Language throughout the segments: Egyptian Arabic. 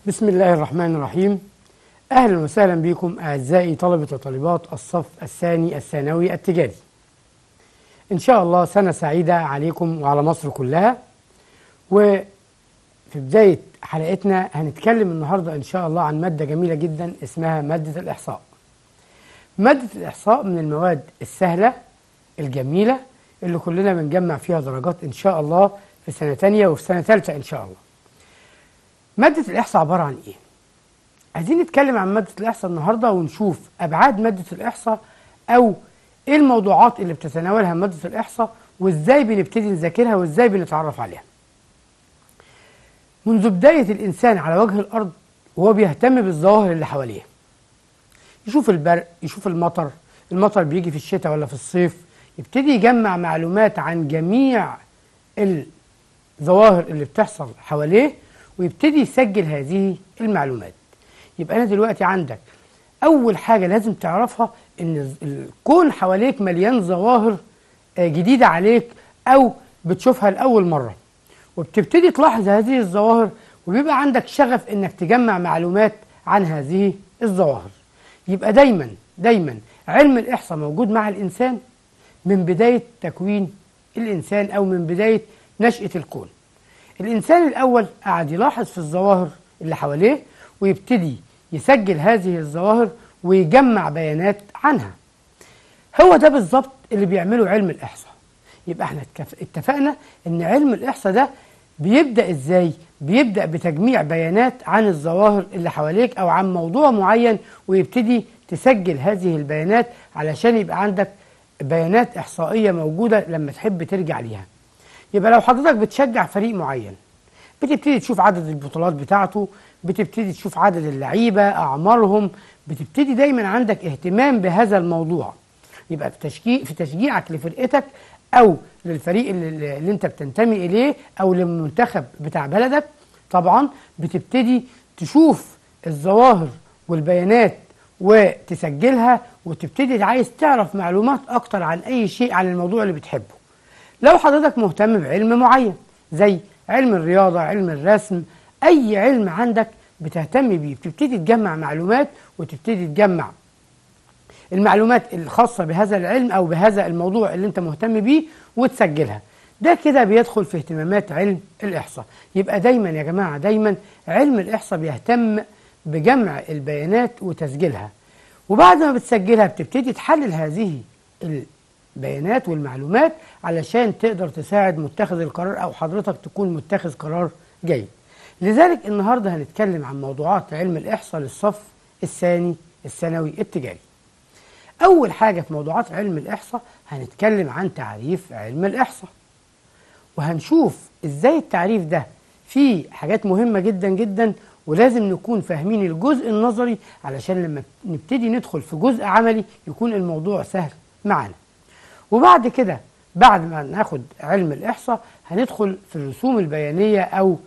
بسم الله الرحمن الرحيم أهلا وسهلا بكم أعزائي طلبة وطالبات الصف الثاني الثانوي التجاري إن شاء الله سنة سعيدة عليكم وعلى مصر كلها وفي بداية حلقتنا هنتكلم النهاردة إن شاء الله عن مادة جميلة جدا اسمها مادة الإحصاء مادة الإحصاء من المواد السهلة الجميلة اللي كلنا بنجمع فيها درجات إن شاء الله في سنة تانية وفي سنة ثالثة إن شاء الله مادة الإحصاء عبارة عن إيه؟ عايزين نتكلم عن مادة الإحصاء النهاردة ونشوف أبعاد مادة الإحصاء أو إيه الموضوعات اللي بتتناولها مادة الإحصاء وإزاي بنبتدي نذاكرها وإزاي بنتعرف عليها. منذ بداية الإنسان على وجه الأرض وهو بيهتم بالظواهر اللي حواليه. يشوف البرق، يشوف المطر، المطر بيجي في الشتاء ولا في الصيف، يبتدي يجمع معلومات عن جميع الظواهر اللي بتحصل حواليه ويبتدي يسجل هذه المعلومات يبقى انا دلوقتي عندك اول حاجه لازم تعرفها ان الكون حواليك مليان ظواهر جديده عليك او بتشوفها لاول مره وبتبتدي تلاحظ هذه الظواهر وبيبقى عندك شغف انك تجمع معلومات عن هذه الظواهر يبقى دايما دايما علم الاحصاء موجود مع الانسان من بدايه تكوين الانسان او من بدايه نشاه الكون الإنسان الأول قعد يلاحظ في الظواهر اللي حواليه ويبتدي يسجل هذه الظواهر ويجمع بيانات عنها هو ده بالظبط اللي بيعمله علم الإحصاء يبقى احنا اتفقنا ان علم الإحصاء ده بيبدأ ازاي بيبدأ بتجميع بيانات عن الظواهر اللي حواليك او عن موضوع معين ويبتدي تسجل هذه البيانات علشان يبقى عندك بيانات إحصائية موجودة لما تحب ترجع ليها يبقى لو حضرتك بتشجع فريق معين بتبتدي تشوف عدد البطولات بتاعته بتبتدي تشوف عدد اللعيبه اعمارهم بتبتدي دايما عندك اهتمام بهذا الموضوع يبقى في تشجيع في تشجيعك لفرقتك او للفريق اللي, اللي انت بتنتمي اليه او للمنتخب بتاع بلدك طبعا بتبتدي تشوف الظواهر والبيانات وتسجلها وتبتدي عايز تعرف معلومات اكتر عن اي شيء عن الموضوع اللي بتحبه لو حضرتك مهتم بعلم معين زي علم الرياضة علم الرسم أي علم عندك بتهتم بيه بتبتدي تجمع معلومات وتبتدي تجمع المعلومات الخاصة بهذا العلم أو بهذا الموضوع اللي أنت مهتم بيه وتسجلها ده كده بيدخل في اهتمامات علم الإحصاء يبقى دايما يا جماعة دايما علم الإحصاء بيهتم بجمع البيانات وتسجيلها وبعد ما بتسجلها بتبتدي تحلل هذه البيانات والمعلومات علشان تقدر تساعد متخذ القرار او حضرتك تكون متخذ قرار جيد. لذلك النهارده هنتكلم عن موضوعات علم الاحصاء للصف الثاني الثانوي التجاري. اول حاجه في موضوعات علم الاحصاء هنتكلم عن تعريف علم الاحصاء. وهنشوف ازاي التعريف ده فيه حاجات مهمه جدا جدا ولازم نكون فاهمين الجزء النظري علشان لما نبتدي ندخل في جزء عملي يكون الموضوع سهل معانا. وبعد كده بعد ما ناخد علم الإحصاء هندخل في الرسوم البيانية أو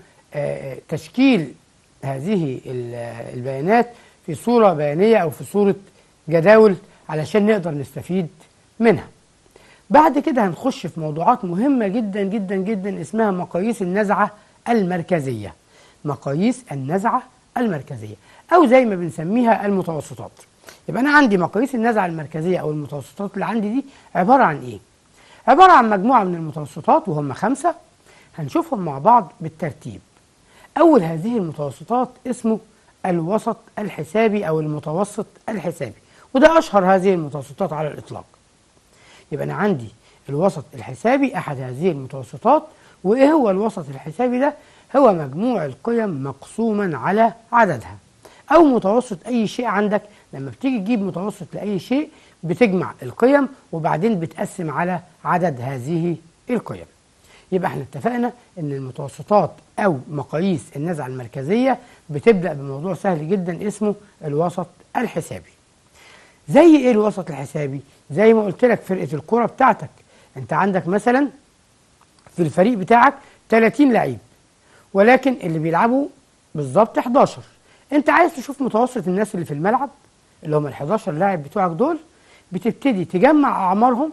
تشكيل هذه البيانات في صورة بيانية أو في صورة جداول علشان نقدر نستفيد منها بعد كده هنخش في موضوعات مهمة جدا جدا جدا اسمها مقاييس النزعة المركزية مقاييس النزعة المركزية أو زي ما بنسميها المتوسطات يبقى أنا عندي مقاييس النزعة المركزية أو المتوسطات اللي عندي دي عبارة عن إيه؟ عبارة عن مجموعة من المتوسطات وهم خمسة هنشوفهم مع بعض بالترتيب أول هذه المتوسطات اسمه الوسط الحسابي أو المتوسط الحسابي وده أشهر هذه المتوسطات على الإطلاق يبقى أنا عندي الوسط الحسابي أحد هذه المتوسطات وإيه هو الوسط الحسابي ده؟ هو مجموع القيم مقسوما على عددها أو متوسط أي شيء عندك لما بتيجي تجيب متوسط لأي شيء بتجمع القيم وبعدين بتقسم على عدد هذه القيم يبقى احنا اتفقنا ان المتوسطات او مقاييس النزعة المركزية بتبدأ بموضوع سهل جدا اسمه الوسط الحسابي زي ايه الوسط الحسابي زي ما قلت لك فرقة الكرة بتاعتك انت عندك مثلا في الفريق بتاعك 30 لعيب ولكن اللي بيلعبوا بالظبط 11 انت عايز تشوف متوسط الناس اللي في الملعب اللي هم ال 11 لاعب بتوعك دول بتبتدي تجمع اعمارهم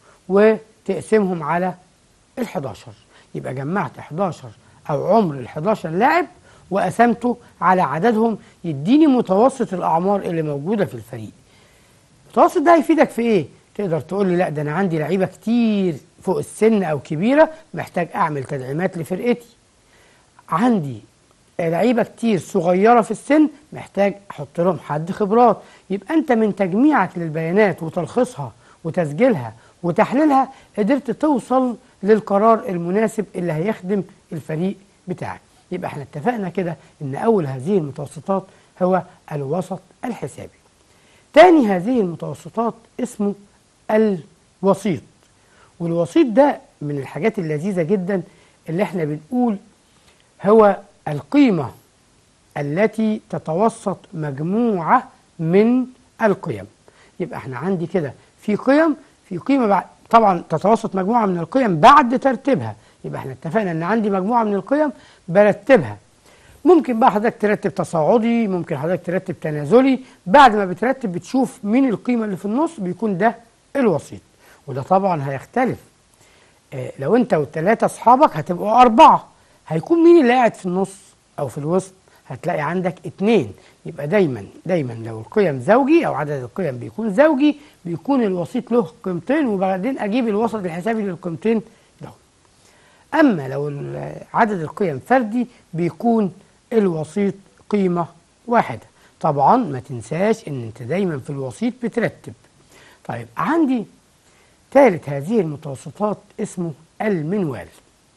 وتقسمهم على ال 11 يبقى جمعت 11 او عمر ال 11 لاعب وقسمته على عددهم يديني متوسط الأعمار اللي موجودة في الفريق المتوسط ده هيفيدك في إيه؟ تقدر تقول لي لا ده أنا عندي لعيبة كتير فوق السن أو كبيرة محتاج أعمل تدعيمات لفرقتي عندي لعيبه كتير صغيره في السن محتاج احط لهم حد خبرات يبقى انت من تجميعك للبيانات وتلخيصها وتسجيلها وتحليلها قدرت توصل للقرار المناسب اللي هيخدم الفريق بتاعك يبقى احنا اتفقنا كده ان اول هذه المتوسطات هو الوسط الحسابي تاني هذه المتوسطات اسمه الوسيط والوسيط ده من الحاجات اللذيذة جدا اللي احنا بنقول هو القيمة التي تتوسط مجموعة من القيم يبقى احنا عندي كده في قيم في قيمة بعد طبعا تتوسط مجموعة من القيم بعد ترتيبها يبقى احنا اتفقنا ان عندي مجموعة من القيم برتبها ممكن بقى حضرتك ترتب تصاعدي ممكن حضرتك ترتب تنازلي بعد ما بترتب بتشوف مين القيمة اللي في النص بيكون ده الوسيط وده طبعا هيختلف اه لو انت والتلاتة اصحابك هتبقوا اربعة هيكون مين اللي قاعد في النص او في الوسط هتلاقي عندك اتنين يبقى دايما دايما لو القيم زوجي او عدد القيم بيكون زوجي بيكون الوسيط له قيمتين وبعدين اجيب الوسط الحسابي للقيمتين له اما لو عدد القيم فردي بيكون الوسيط قيمة واحدة طبعا ما تنساش ان انت دايما في الوسيط بترتب طيب عندي ثالث هذه المتوسطات اسمه المنوال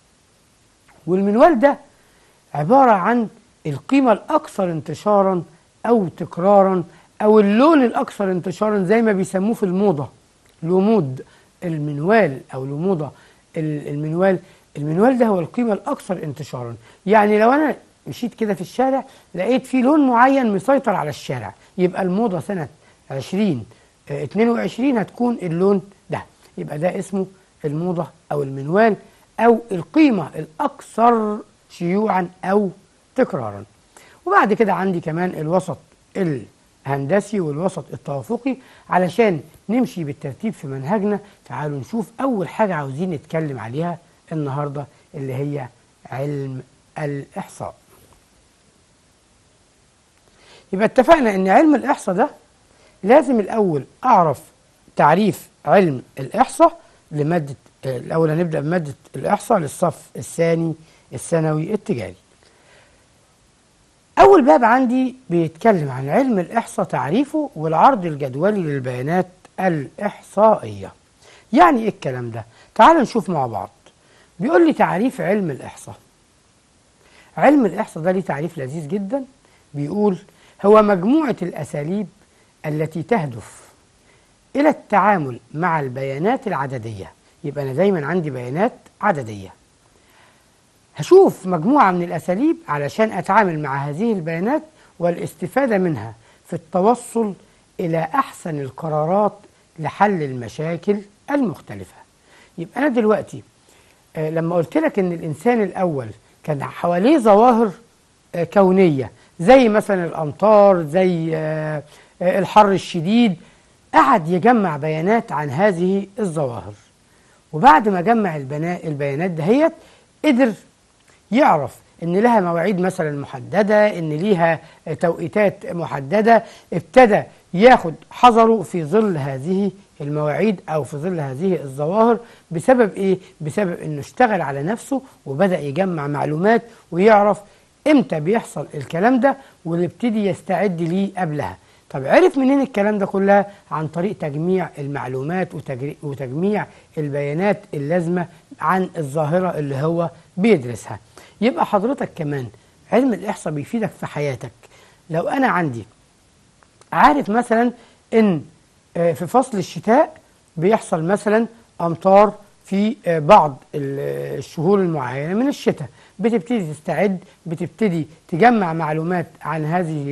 والمنوال ده عبارة عن القيمة الأكثر انتشارا أو تكرارا أو اللون الأكثر انتشارا زي ما بيسموه في الموضة لمود المنوال أو لموضة المنوال المنوال ده هو القيمة الأكثر انتشارا يعني لو أنا مشيت كده في الشارع لقيت في لون معين مسيطر على الشارع يبقى الموضة سنة 20 22 هتكون اللون ده يبقى ده اسمه الموضة أو المنوال أو القيمة الأكثر شيوعا أو تكرارا وبعد كده عندي كمان الوسط الهندسي والوسط التوافقي علشان نمشي بالترتيب في منهجنا تعالوا نشوف أول حاجة عاوزين نتكلم عليها النهاردة اللي هي علم الإحصاء يبقى اتفقنا ان علم الإحصاء ده لازم الأول أعرف تعريف علم الإحصاء لمادة الأول هنبدأ بمادة الإحصاء للصف الثاني الثانوي التجاري أول باب عندي بيتكلم عن علم الإحصاء تعريفه والعرض الجدولي للبيانات الإحصائية يعني إيه الكلام ده؟ تعال نشوف مع بعض بيقول لي تعريف علم الإحصاء علم الإحصاء ده ليه تعريف لذيذ جدا بيقول هو مجموعة الأساليب التي تهدف إلى التعامل مع البيانات العددية يبقى أنا دايما عندي بيانات عددية هشوف مجموعة من الأساليب علشان أتعامل مع هذه البيانات والاستفادة منها في التوصل إلى أحسن القرارات لحل المشاكل المختلفة يبقى أنا دلوقتي آه لما قلت لك إن الإنسان الأول كان حواليه ظواهر آه كونية زي مثلا الأمطار زي آه الحر الشديد قعد يجمع بيانات عن هذه الظواهر وبعد ما جمع البيانات دهيت قدر يعرف ان لها مواعيد مثلا محدده ان ليها توقيتات محدده ابتدى ياخد حذره في ظل هذه المواعيد او في ظل هذه الظواهر بسبب ايه بسبب انه اشتغل على نفسه وبدا يجمع معلومات ويعرف امتى بيحصل الكلام ده ويبتدي يستعد ليه قبلها طب عرف منين الكلام ده كلها عن طريق تجميع المعلومات وتجميع البيانات اللازمه عن الظاهره اللي هو بيدرسها يبقى حضرتك كمان علم الإحصاء بيفيدك في حياتك لو أنا عندي عارف مثلا إن في فصل الشتاء بيحصل مثلا أمطار في بعض الشهور المعينة من الشتاء بتبتدي تستعد بتبتدي تجمع معلومات عن هذه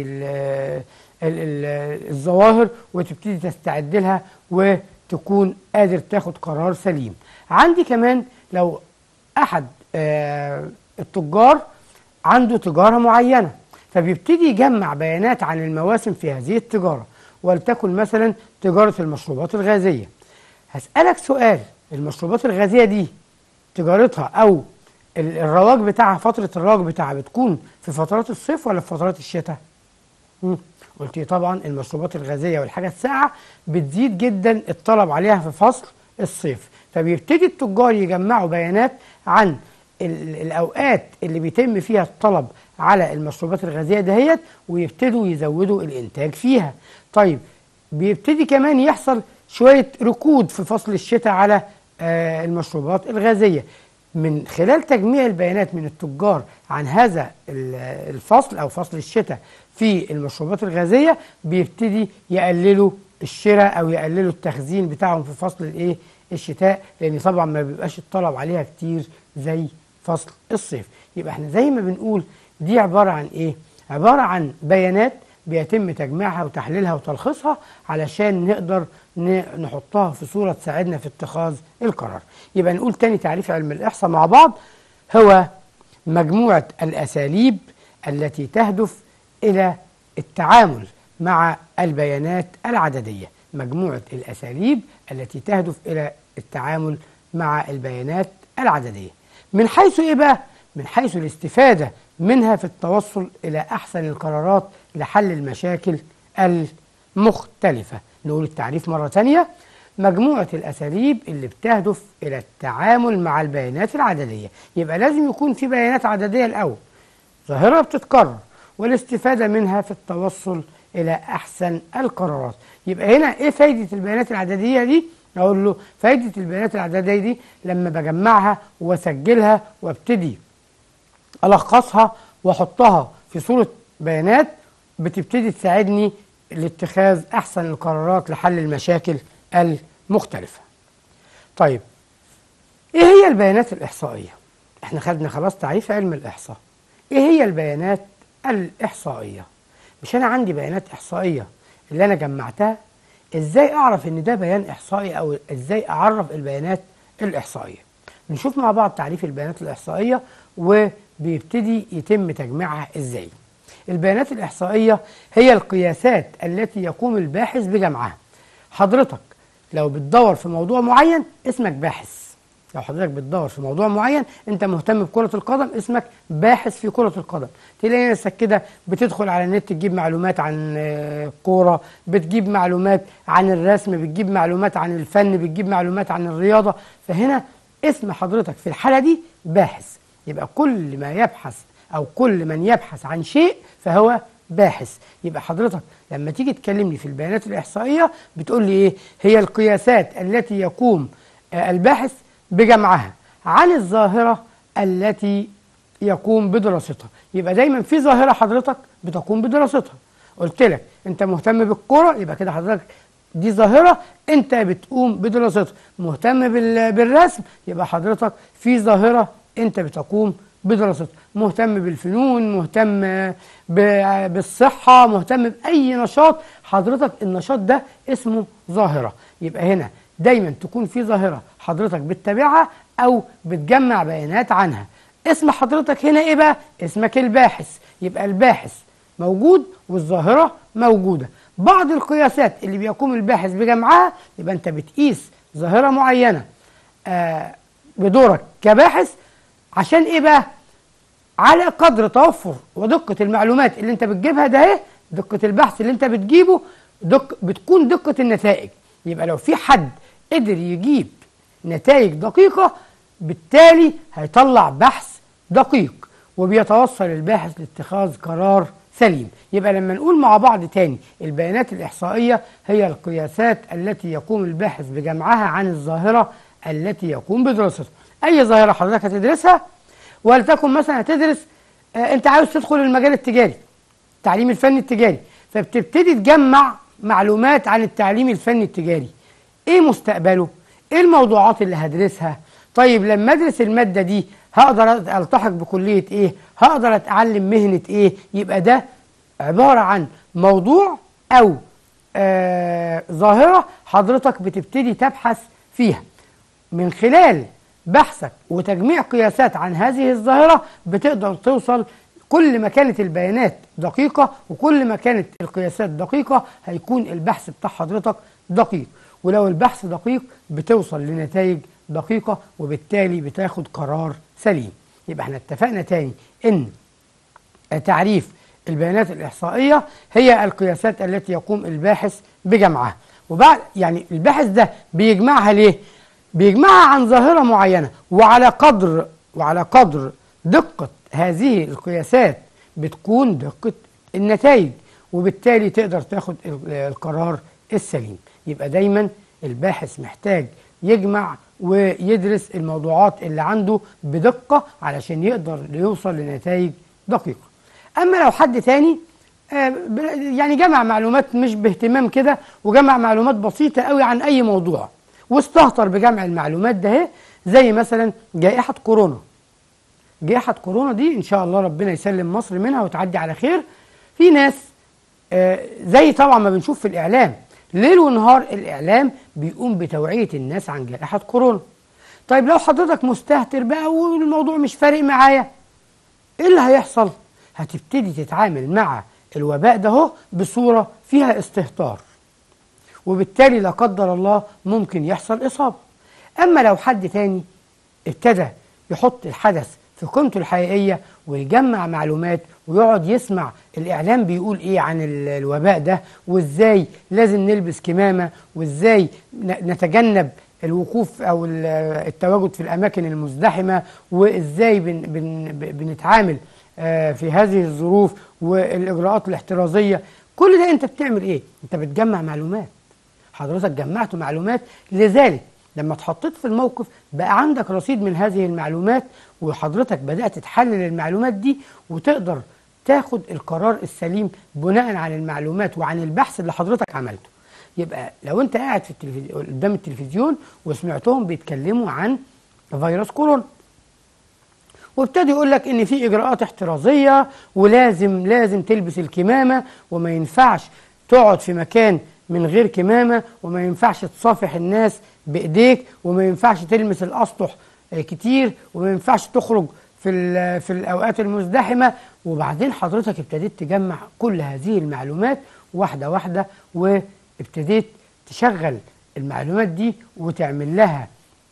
الظواهر وتبتدي تستعد لها وتكون قادر تاخد قرار سليم عندي كمان لو أحد التجار عنده تجارة معينة فبيبتدي يجمع بيانات عن المواسم في هذه التجارة ولتكن مثلا تجارة المشروبات الغازية هسألك سؤال المشروبات الغازية دي تجارتها أو ال- الرواج بتاعها فترة الرواج بتاعها بتكون في فترات الصيف ولا في فترات الشتاء؟ مم. قلت لي طبعا المشروبات الغازية والحاجة الساقعة بتزيد جدا الطلب عليها في فصل الصيف فبيبتدي التجار يجمعوا بيانات عن ال- الأوقات اللي بيتم فيها الطلب على المشروبات الغازية دهيت ويبتدوا يزودوا الإنتاج فيها طيب بيبتدي كمان يحصل شوية ركود في فصل الشتاء على آه، المشروبات الغازية من خلال تجميع البيانات من التجار عن هذا ال- الفصل أو فصل الشتاء في المشروبات الغازية بيبتدي يقللوا الشراء أو يقللوا التخزين بتاعهم في فصل الإيه الشتاء لأن طبعا ما بيبقاش الطلب عليها كتير زي فصل الصيف يبقى احنا زي ما بنقول دي عبارة عن إيه عبارة عن بيانات بيتم تجميعها وتحليلها وتلخيصها علشان نقدر ن- نحطها في صورة تساعدنا في اتخاذ القرار يبقى نقول تاني تعريف علم الإحصاء مع بعض هو مجموعة الأساليب التي تهدف إلى التعامل مع البيانات العددية مجموعة الأساليب التي تهدف إلى التعامل مع البيانات العددية من حيث إيه بقى؟ من حيث الاستفادة منها في التوصل إلى أحسن القرارات لحل المشاكل المختلفة نقول التعريف مرة تانية مجموعة الأساليب اللي بتهدف إلى التعامل مع البيانات العددية يبقى لازم يكون في بيانات عددية الأول ظاهرة بتتكرر والاستفادة منها في التوصل إلى أحسن القرارات يبقى هنا إيه فايدة البيانات العددية دي؟ أقول له فايدة البيانات العددية دي لما بجمعها وأسجلها وابتدي ألخصها وأحطها في صورة بيانات بتبتدي تساعدني لاتخاذ أحسن القرارات لحل المشاكل المختلفة طيب إيه هي البيانات الإحصائية؟ إحنا خدنا خلاص تعريف علم الإحصاء إيه هي البيانات الإحصائية؟ مش أنا عندي بيانات إحصائية اللي أنا جمعتها إزاي أعرف إن ده بيان إحصائي أو إزاي أعرف البيانات الإحصائية؟ نشوف مع بعض تعريف البيانات الإحصائية وبيبتدي يتم تجميعها إزاي البيانات الإحصائية هي القياسات التي يقوم الباحث بجمعها حضرتك لو بتدور في موضوع معين اسمك باحث لو حضرتك بتدور في موضوع معين انت مهتم بكرة القدم اسمك باحث في كرة القدم تلاقي نفسك كده بتدخل على النت تجيب معلومات عن آه، كورة بتجيب معلومات عن الرسم بتجيب معلومات عن الفن بتجيب معلومات عن الرياضة فهنا اسم حضرتك في الحالة دي باحث يبقى كل ما يبحث أو كل من يبحث عن شيء فهو باحث يبقى حضرتك لما تيجي تكلمني في البيانات الإحصائية بتقول لي إيه هي القياسات التي يقوم آه، الباحث بجمعها عن الظاهرة التي يقوم بدراستها يبقى دايما في ظاهرة حضرتك بتقوم بدراستها قلت لك انت مهتم بالكرة يبقى كده حضرتك دي ظاهرة انت بتقوم بدراستها مهتم بال- بالرسم يبقى حضرتك في ظاهرة انت بتقوم بدراستها مهتم بالفنون مهتم ب- بالصحة مهتم بأي نشاط حضرتك النشاط ده اسمه ظاهرة يبقى هنا دايما تكون في ظاهرة حضرتك بتتابعها أو بتجمع بيانات عنها اسم حضرتك هنا ايه بقى اسمك الباحث يبقى الباحث موجود والظاهرة موجودة بعض القياسات اللي بيقوم الباحث بجمعها يبقى انت بتقيس ظاهرة معينة آه بدورك كباحث عشان ايه بقى على قدر توفر ودقة المعلومات اللي انت بتجيبها ده اهي دقة البحث اللي انت بتجيبه دق بتكون دقة النتائج يبقى لو في حد قدر يجيب نتائج دقيقة بالتالي هيطلع بحث دقيق وبيتوصل الباحث لاتخاذ قرار سليم يبقى لما نقول مع بعض تاني البيانات الإحصائية هي القياسات التي يقوم الباحث بجمعها عن الظاهرة التي يقوم بدراستها أي ظاهرة حضرتك هتدرسها ولتكن مثلا هتدرس آه انت عاوز تدخل المجال التجاري التعليم الفني التجاري فبتبتدي تجمع معلومات عن التعليم الفني التجاري ايه مستقبله ايه الموضوعات اللي هدرسها طيب لما ادرس المادة دي هقدر التحق بكلية ايه هقدر اتعلم مهنة ايه يبقى ده عبارة عن موضوع او آه ظاهرة حضرتك بتبتدي تبحث فيها من خلال بحثك وتجميع قياسات عن هذه الظاهرة بتقدر توصل كل ما كانت البيانات دقيقة وكل ما كانت القياسات دقيقة هيكون البحث بتاع حضرتك دقيق ولو البحث دقيق بتوصل لنتائج دقيقة وبالتالي بتاخد قرار سليم يبقى احنا اتفقنا تاني ان تعريف البيانات الإحصائية هي القياسات التي يقوم الباحث بجمعها وبعد يعني الباحث ده بيجمعها ليه؟ بيجمعها عن ظاهرة معينة وعلى قدر وعلى قدر دقة هذه القياسات بتكون دقة النتائج وبالتالي تقدر تاخد القرار السليم يبقى دايما الباحث محتاج يجمع ويدرس الموضوعات اللي عنده بدقة علشان يقدر يوصل لنتائج دقيقة أما لو حد تاني آه، يعني جمع معلومات مش باهتمام كده وجمع معلومات بسيطة قوي عن أي موضوع واستهتر بجمع المعلومات ده اهي زي مثلا جائحة كورونا جائحة كورونا دي إن شاء الله ربنا يسلم مصر منها وتعدي على خير في ناس آه، زي طبعا ما بنشوف في الإعلام ليل ونهار الإعلام بيقوم بتوعية الناس عن جائحة كورونا طيب لو حضرتك مستهتر بقى والموضوع مش فارق معايا ايه اللي هيحصل هتبتدي تتعامل مع الوباء ده هو بصورة فيها استهتار وبالتالي لا قدر الله ممكن يحصل إصابة أما لو حد تاني ابتدى يحط الحدث في قيمته الحقيقية ويجمع معلومات ويقعد يسمع الإعلام بيقول إيه عن الوباء ده وإزاي لازم نلبس كمامة وإزاي نتجنب الوقوف أو التواجد في الأماكن المزدحمة وإزاي بن بن بنتعامل آه، في هذه الظروف والإجراءات الاحترازية كل ده أنت بتعمل إيه؟ أنت بتجمع معلومات حضرتك جمعت معلومات لذلك لما اتحطيت في الموقف بقى عندك رصيد من هذه المعلومات وحضرتك بدأت تحلل المعلومات دي وتقدر تاخد القرار السليم بناء على المعلومات وعن البحث اللي حضرتك عملته يبقى لو انت قاعد في التلفزيون قدام التلفزيون وسمعتهم بيتكلموا عن فيروس كورونا وابتدي يقول لك ان في اجراءات احترازيه ولازم لازم تلبس الكمامه وما ينفعش تقعد في مكان من غير كمامه وما ينفعش تصافح الناس بايديك وما ينفعش تلمس الاسطح كتير وما ينفعش تخرج في في الاوقات المزدحمه وبعدين حضرتك ابتديت تجمع كل هذه المعلومات واحده واحده وابتديت تشغل المعلومات دي وتعمل لها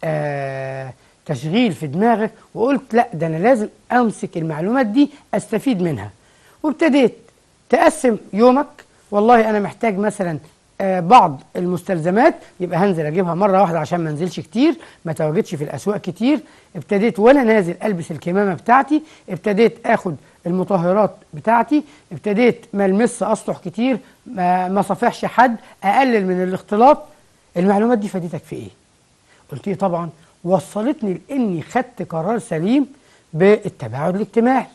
آه تشغيل في دماغك وقلت لا ده انا لازم امسك المعلومات دي استفيد منها وابتديت تقسم يومك والله انا محتاج مثلا آه بعض المستلزمات يبقى هنزل اجيبها مره واحده عشان ما انزلش كتير ما تواجدش في الاسواق كتير ابتديت وانا نازل البس الكمامه بتاعتي ابتديت اخد المطهرات بتاعتي ابتديت ما المس اسطح كتير ما, ما صافحش حد اقلل من الاختلاط المعلومات دي فادتك في ايه قلت لي طبعا وصلتني لاني خدت قرار سليم بالتباعد الاجتماعي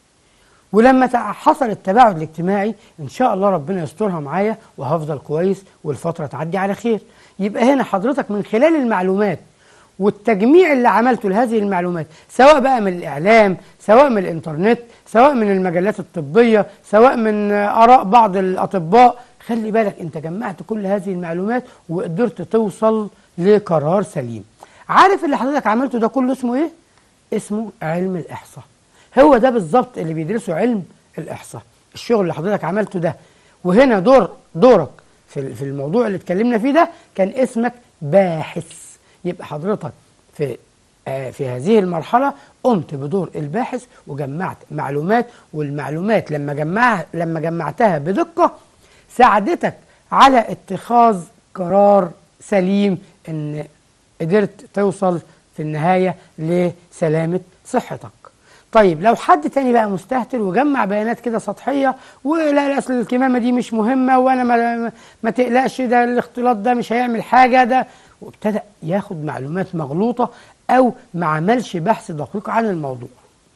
ولما حصل التباعد الاجتماعي ان شاء الله ربنا يسترها معايا وهفضل كويس والفتره تعدي على خير يبقى هنا حضرتك من خلال المعلومات والتجميع اللي عملته لهذه المعلومات سواء بقى من الإعلام سواء من الإنترنت سواء من المجلات الطبية سواء من آراء بعض الأطباء خلي بالك أنت جمعت كل هذه المعلومات وقدرت توصل لقرار سليم عارف اللي حضرتك عملته ده كله اسمه ايه اسمه علم الاحصاء هو ده بالظبط اللي بيدرسه علم الاحصاء الشغل اللي حضرتك عملته ده وهنا دور دورك في في الموضوع اللي اتكلمنا فيه ده كان اسمك باحث يبقى حضرتك في آه في هذه المرحلة قمت بدور الباحث وجمعت معلومات والمعلومات لما جمعها لما جمعتها بدقة ساعدتك على اتخاذ قرار سليم ان قدرت توصل في النهاية لسلامة صحتك طيب لو حد تاني بقى مستهتر وجمع بيانات كده سطحية ولا اصل الكمامة دي مش مهمة وانا ما, ما تقلقش ده الاختلاط ده مش هيعمل حاجة ده وابتدأ ياخد معلومات مغلوطة او ما عملش بحث دقيق عن الموضوع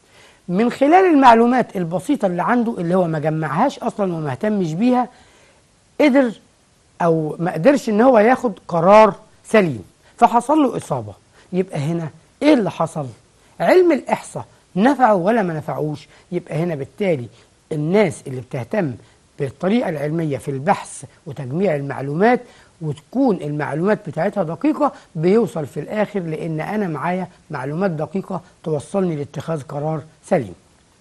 من خلال المعلومات البسيطة اللي عنده اللي هو ما جمعهاش اصلا وما اهتمش بيها قدر او ما قدرش ان هو ياخد قرار سليم فحصل له إصابة يبقى هنا إيه اللي حصل؟ علم الإحصاء نفعه ولا ما نفعوش يبقى هنا بالتالي الناس اللي بتهتم بالطريقة العلمية في البحث وتجميع المعلومات وتكون المعلومات بتاعتها دقيقة بيوصل في الآخر لأن أنا معايا معلومات دقيقة توصلني لاتخاذ قرار سليم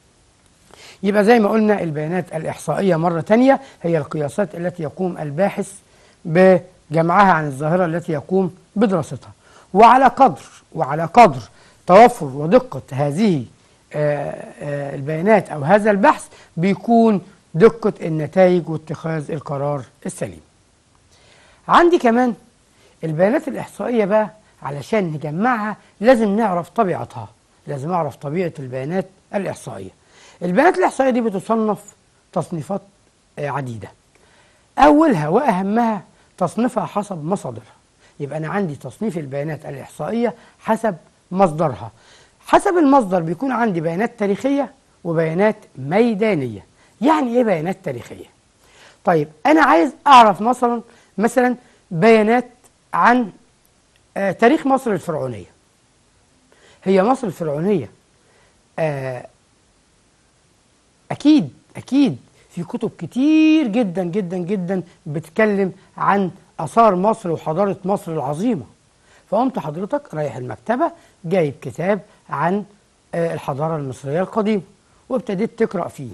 يبقى زي ما قلنا البيانات الإحصائية مرة تانية هي القياسات التي يقوم الباحث بجمعها عن الظاهرة التي يقوم بدراستها وعلى قدر وعلى قدر توفر ودقة هذه آه، البيانات أو هذا البحث بيكون دقة النتائج واتخاذ القرار السليم عندي كمان البيانات الإحصائية بقى علشان نجمعها لازم نعرف طبيعتها لازم أعرف طبيعة البيانات الإحصائية البيانات الإحصائية دي بتصنف تصنيفات عديدة أولها وأهمها تصنيفها حسب مصادرها يبقى أنا عندي تصنيف البيانات الإحصائية حسب مصدرها حسب المصدر بيكون عندي بيانات تاريخية وبيانات ميدانية يعني إيه بيانات تاريخية؟ طيب أنا عايز أعرف مثلا مثلا بيانات عن آه تاريخ مصر الفرعونية هي مصر الفرعونية آه أكيد أكيد في كتب كتير جدا جدا جدا بتتكلم عن آثار مصر وحضارة مصر العظيمة فقمت حضرتك رايح المكتبة جايب كتاب عن الحضارة المصرية القديمة وابتديت تقرأ فيه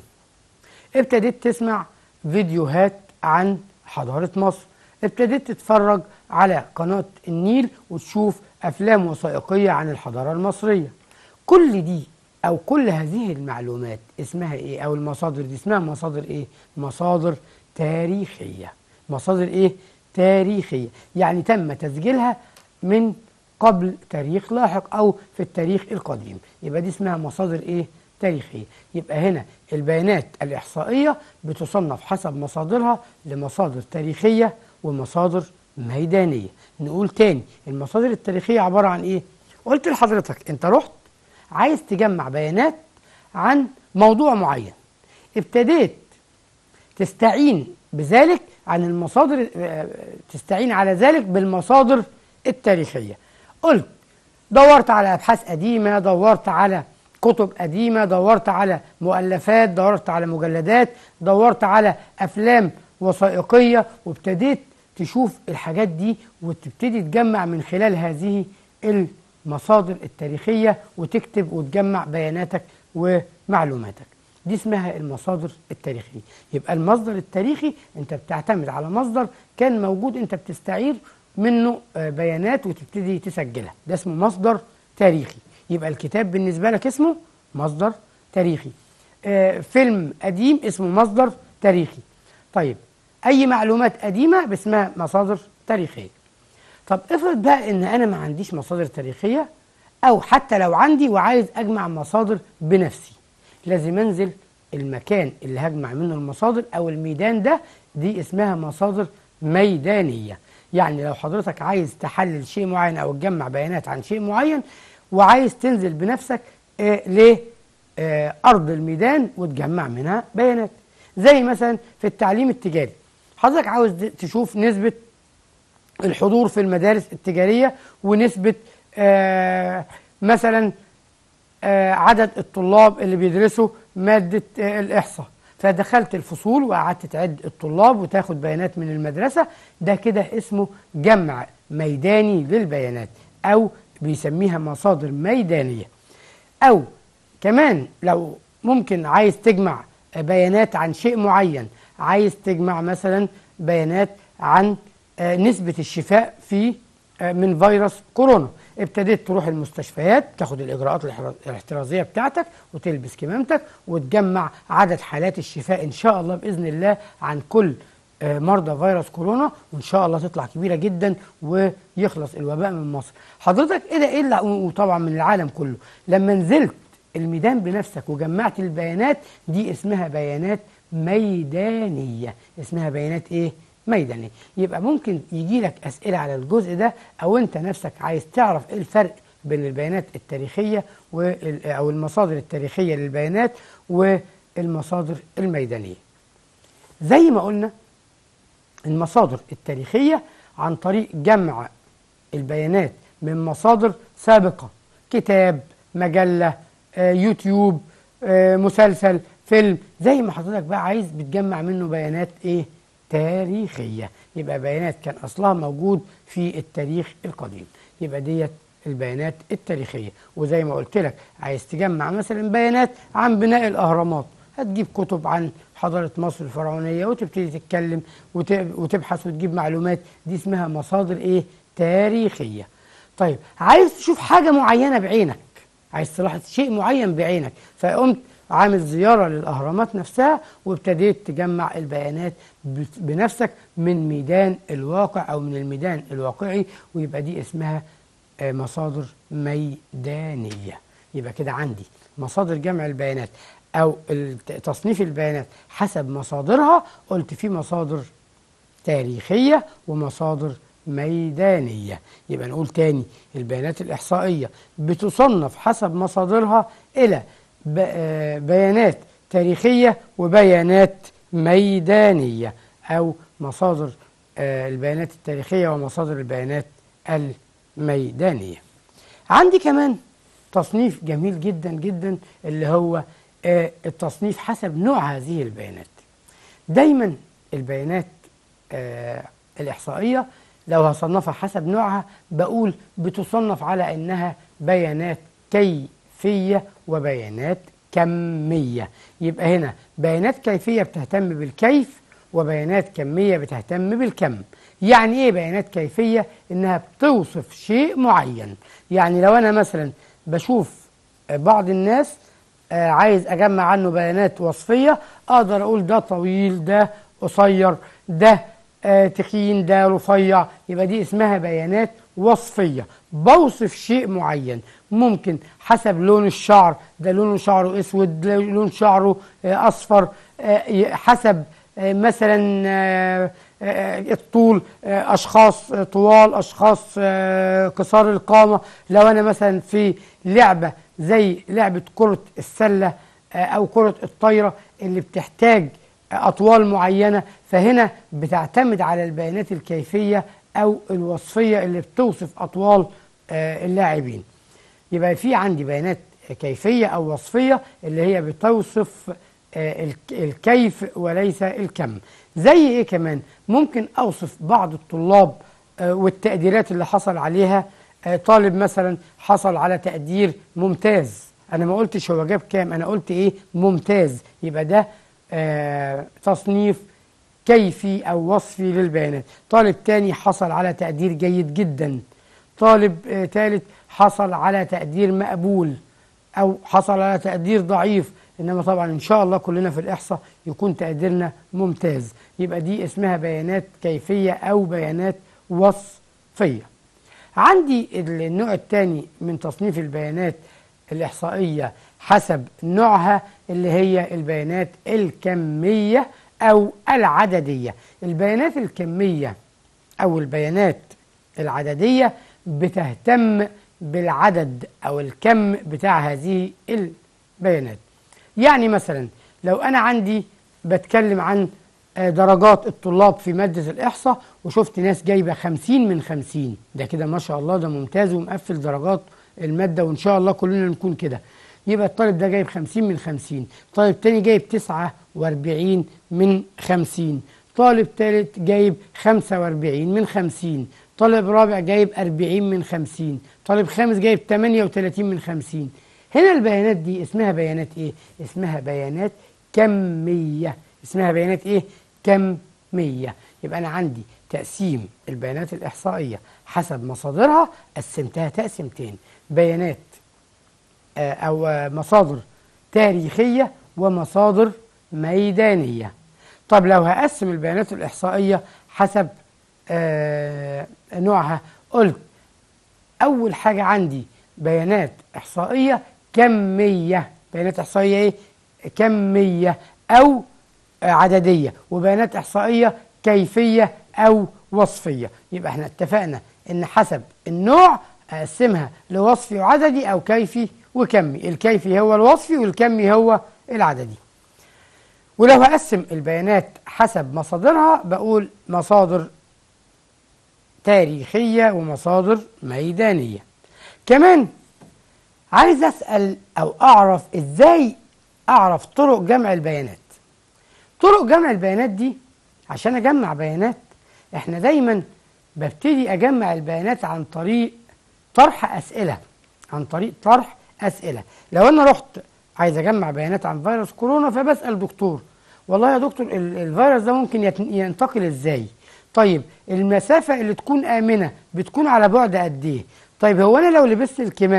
ابتديت تسمع فيديوهات عن حضارة مصر ابتديت تتفرج على قناة النيل وتشوف أفلام وثائقية عن الحضارة المصرية كل دي أو كل هذه المعلومات اسمها إيه أو المصادر دي اسمها مصادر إيه مصادر تاريخية مصادر إيه تاريخية يعني تم تسجيلها من قبل تاريخ لاحق أو في التاريخ القديم يبقى دي اسمها مصادر إيه تاريخية يبقى هنا البيانات الإحصائية بتصنف حسب مصادرها لمصادر تاريخية ومصادر ميدانية نقول تاني المصادر التاريخية عبارة عن إيه قلت لحضرتك أنت رحت عايز تجمع بيانات عن موضوع معين ابتديت تستعين بذلك عن المصادر تستعين على ذلك بالمصادر التاريخية قلت دورت على أبحاث قديمة دورت على كتب قديمة دورت على مؤلفات دورت على مجلدات دورت على أفلام وثائقية وابتديت تشوف الحاجات دي وتبتدي تجمع من خلال هذه المصادر التاريخية وتكتب وتجمع بياناتك ومعلوماتك دي اسمها المصادر التاريخية يبقى المصدر التاريخي انت بتعتمد على مصدر كان موجود انت بتستعير منه بيانات وتبتدي تسجلها ده اسمه مصدر تاريخي يبقى الكتاب بالنسبة لك اسمه مصدر تاريخي فيلم قديم اسمه مصدر تاريخي طيب أي معلومات قديمة باسمها مصادر تاريخية طب افرض بقى ان انا ما عنديش مصادر تاريخية او حتى لو عندي وعايز اجمع مصادر بنفسي لازم انزل المكان اللي هجمع منه المصادر او الميدان ده دي اسمها مصادر ميدانية يعني لو حضرتك عايز تحلل شيء معين او تجمع بيانات عن شيء معين وعايز تنزل بنفسك آه لأرض الميدان وتجمع منها بيانات زي مثلا في التعليم التجاري حضرتك عاوز تشوف نسبة الحضور في المدارس التجارية ونسبة آه مثلا آه عدد الطلاب اللي بيدرسوا مادة آه الإحصاء فدخلت الفصول وقعدت تعد الطلاب وتاخد بيانات من المدرسة ده كده اسمه جمع ميداني للبيانات أو بيسميها مصادر ميدانية أو كمان لو ممكن عايز تجمع بيانات عن شيء معين عايز تجمع مثلا بيانات عن نسبة الشفاء في من فيروس كورونا ابتديت تروح المستشفيات تاخد الإجراءات الاحترازية بتاعتك وتلبس كمامتك وتجمع عدد حالات الشفاء إن شاء الله بإذن الله عن كل مرضى فيروس كورونا وان شاء الله تطلع كبيره جدا ويخلص الوباء من مصر حضرتك ايه ده ايه وطبعا من العالم كله لما نزلت الميدان بنفسك وجمعت البيانات دي اسمها بيانات ميدانيه اسمها بيانات ايه ميدانيه يبقى ممكن يجي لك اسئله على الجزء ده او انت نفسك عايز تعرف ايه الفرق بين البيانات التاريخيه او المصادر التاريخيه للبيانات والمصادر الميدانيه زي ما قلنا المصادر التاريخية عن طريق جمع البيانات من مصادر سابقة كتاب مجلة آه، يوتيوب آه، مسلسل فيلم زي ما حضرتك بقى عايز بتجمع منه بيانات ايه تاريخية يبقى بيانات كان أصلها موجود في التاريخ القديم يبقى ديت البيانات التاريخية وزي ما قلت لك عايز تجمع مثلا بيانات عن بناء الأهرامات هتجيب كتب عن حضارة مصر الفرعونية وتبتدي تتكلم وت- وتبحث وتجيب معلومات دي اسمها مصادر ايه تاريخية طيب عايز تشوف حاجة معينة بعينك عايز تلاحظ شيء معين بعينك فقمت عامل زيارة للأهرامات نفسها وابتديت تجمع البيانات ب- بنفسك من ميدان الواقع أو من الميدان الواقعي ويبقى دي اسمها آه، مصادر ميدانية يبقى كده عندي مصادر جمع البيانات أو الت- تصنيف البيانات حسب مصادرها قلت في مصادر تاريخية ومصادر ميدانية يبقى نقول تاني البيانات الإحصائية بتصنف حسب مصادرها إلى ب- آه، بيانات تاريخية وبيانات ميدانية أو مصادر آه، البيانات التاريخية ومصادر البيانات الميدانية عندي كمان تصنيف جميل جدا جدا اللي هو آه، التصنيف حسب نوع هذه البيانات دايما البيانات آه، الإحصائية لو هصنفها حسب نوعها بقول بتصنف على إنها بيانات كيفية وبيانات كمية يبقى هنا بيانات كيفية بتهتم بالكيف وبيانات كمية بتهتم بالكم يعني إيه بيانات كيفية؟ إنها بتوصف شيء معين يعني لو أنا مثلا بشوف آه، بعض الناس آه، عايز اجمع عنه بيانات وصفيه اقدر اقول ده طويل ده قصير ده آه، تخين ده رفيع يبقى دي اسمها بيانات وصفيه بوصف شيء معين ممكن حسب لون الشعر ده لون شعره اسود ده لون شعره آه، اصفر آه، ي- حسب آه، مثلا آه، آه، الطول آه، اشخاص آه، طوال اشخاص آه، قصار القامه لو انا مثلا في لعبه زي لعبه كره السله آه، او كره الطايره اللي بتحتاج آه، اطوال معينه فهنا بتعتمد على البيانات الكيفيه او الوصفيه اللي بتوصف اطوال آه، اللاعبين يبقى في عندي بيانات كيفية أو وصفية اللي هي بتوصف آه، الك- الكيف وليس الكم زي إيه كمان ممكن أوصف بعض الطلاب آه، والتقديرات اللي حصل عليها آه، طالب مثلا حصل على تقدير ممتاز أنا ما قلتش هو جاب كام أنا قلت إيه ممتاز يبقى ده آه، تصنيف كيفي أو وصفي للبيانات طالب تاني حصل على تقدير جيد جدا طالب آه، ثالث حصل على تقدير مقبول او حصل على تقدير ضعيف انما طبعا ان شاء الله كلنا في الاحصاء يكون تقديرنا ممتاز يبقى دي اسمها بيانات كيفيه او بيانات وصفيه عندي النوع الثاني من تصنيف البيانات الاحصائيه حسب نوعها اللي هي البيانات الكميه او العدديه البيانات الكميه او البيانات العدديه بتهتم بالعدد او الكم بتاع هذه البيانات يعني مثلا لو انا عندي بتكلم عن آه، درجات الطلاب في مادة الإحصاء وشفت ناس جايبة 50 من 50 ده كده ما شاء الله ده ممتاز ومقفل درجات المادة وإن شاء الله كلنا نكون كده يبقى الطالب ده جايب 50 من 50 طالب تاني جايب 49 من 50 طالب تالت جايب 45 من 50 طالب رابع جايب 40 من 50 طالب خامس جايب 38 من 50 هنا البيانات دي اسمها بيانات ايه اسمها بيانات كمية اسمها بيانات ايه كمية يبقى انا عندي تقسيم البيانات الاحصائية حسب مصادرها قسمتها تقسيمتين بيانات آه، او آه، مصادر تاريخية ومصادر ميدانية طب لو هقسم البيانات الإحصائية حسب آه، نوعها قلت أول حاجة عندي بيانات إحصائية كمية بيانات إحصائية إيه؟ كمية أو آه، عددية وبيانات إحصائية كيفية أو وصفية يبقى احنا اتفقنا إن حسب النوع أقسمها لوصفي وعددي أو كيفي وكمي الكيفي هو الوصفي والكمي هو العددي ولو هقسم البيانات حسب مصادرها بقول مصادر تاريخية ومصادر ميدانية كمان عايز أسأل أو أعرف إزاي أعرف طرق جمع البيانات طرق جمع البيانات دي عشان أجمع بيانات إحنا دايما ببتدي أجمع البيانات عن طريق طرح أسئلة عن طريق طرح أسئلة لو أنا رحت عايز أجمع بيانات عن فيروس كورونا فبسأل دكتور والله يا دكتور ال- الفيروس ده ممكن يت- ينتقل إزاي طيب المسافة اللي تكون آمنة بتكون على بعد قد إيه طيب هو أنا لو لبست الكمامة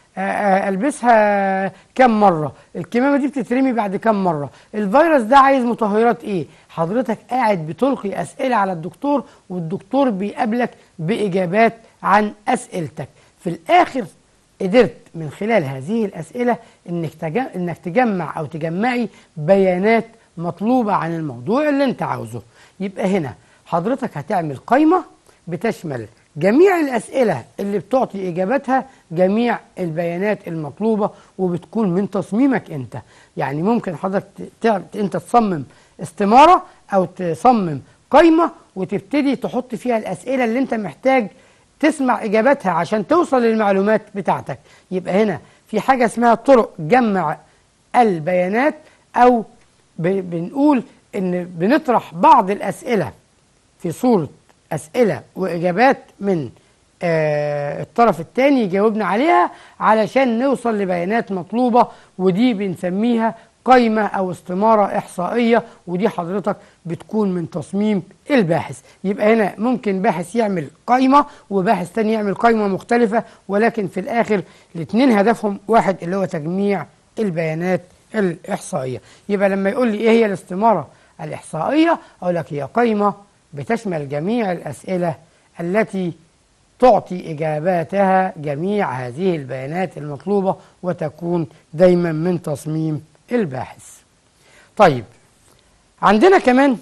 آه، آه، البسها كم مره الكمامه دي بتترمي بعد كم مره الفيروس ده عايز مطهرات ايه حضرتك قاعد بتلقي اسئله على الدكتور والدكتور بيقابلك باجابات عن اسئلتك في الاخر قدرت من خلال هذه الاسئله انك تجمع انك تجمع او تجمعي بيانات مطلوبه عن الموضوع اللي انت عاوزه يبقى هنا حضرتك هتعمل قائمه بتشمل جميع الأسئلة اللي بتعطي إجابتها جميع البيانات المطلوبة وبتكون من تصميمك أنت يعني ممكن حضرتك ت- أنت تصمم استمارة أو تصمم قائمة وتبتدي تحط فيها الأسئلة اللي أنت محتاج تسمع إجابتها عشان توصل للمعلومات بتاعتك يبقى هنا في حاجة اسمها طرق جمع البيانات أو ب- بنقول إن بنطرح بعض الأسئلة في صورة أسئلة وإجابات من آه الطرف الثاني يجاوبنا عليها علشان نوصل لبيانات مطلوبة ودي بنسميها قائمة أو استمارة إحصائية ودي حضرتك بتكون من تصميم الباحث يبقى هنا ممكن باحث يعمل قائمة وباحث تاني يعمل قائمة مختلفة ولكن في الآخر الاثنين هدفهم واحد اللي هو تجميع البيانات الإحصائية يبقى لما يقول لي إيه هي الاستمارة الإحصائية أقول لك هي قائمة بتشمل جميع الأسئلة التي تعطي إجاباتها جميع هذه البيانات المطلوبة وتكون دايما من تصميم الباحث طيب عندنا كمان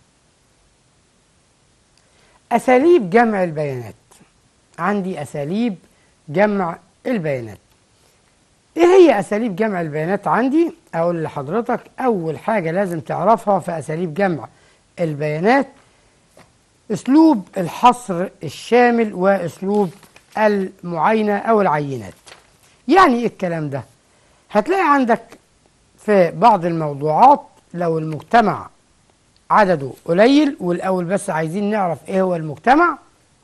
أساليب جمع البيانات عندي أساليب جمع البيانات ايه هي اساليب جمع البيانات عندي اقول لحضرتك اول حاجه لازم تعرفها في اساليب جمع البيانات اسلوب الحصر الشامل واسلوب المعاينه او العينات يعني ايه الكلام ده هتلاقي عندك في بعض الموضوعات لو المجتمع عدده قليل والاول بس عايزين نعرف ايه هو المجتمع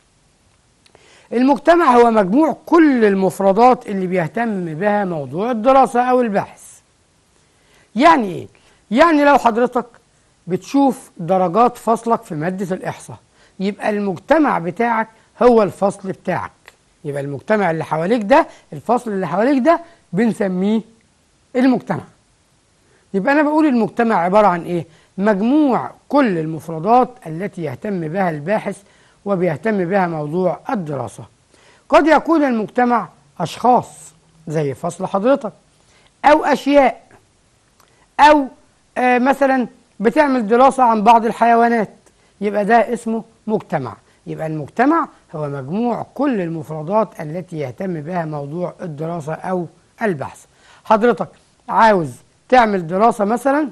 المجتمع هو مجموع كل المفردات اللي بيهتم بها موضوع الدراسة أو البحث يعني إيه؟ يعني لو حضرتك بتشوف درجات فصلك في مادة الإحصاء يبقى المجتمع بتاعك هو الفصل بتاعك يبقى المجتمع اللي حواليك ده الفصل اللي حواليك ده بنسميه المجتمع يبقى أنا بقول المجتمع عبارة عن إيه؟ مجموع كل المفردات التي يهتم بها الباحث وبيهتم بها موضوع الدراسة قد يكون المجتمع أشخاص زي فصل حضرتك أو أشياء أو آه مثلا بتعمل دراسة عن بعض الحيوانات يبقى ده اسمه مجتمع يبقى المجتمع هو مجموع كل المفردات التي يهتم بها موضوع الدراسة أو البحث حضرتك عاوز تعمل دراسة مثلا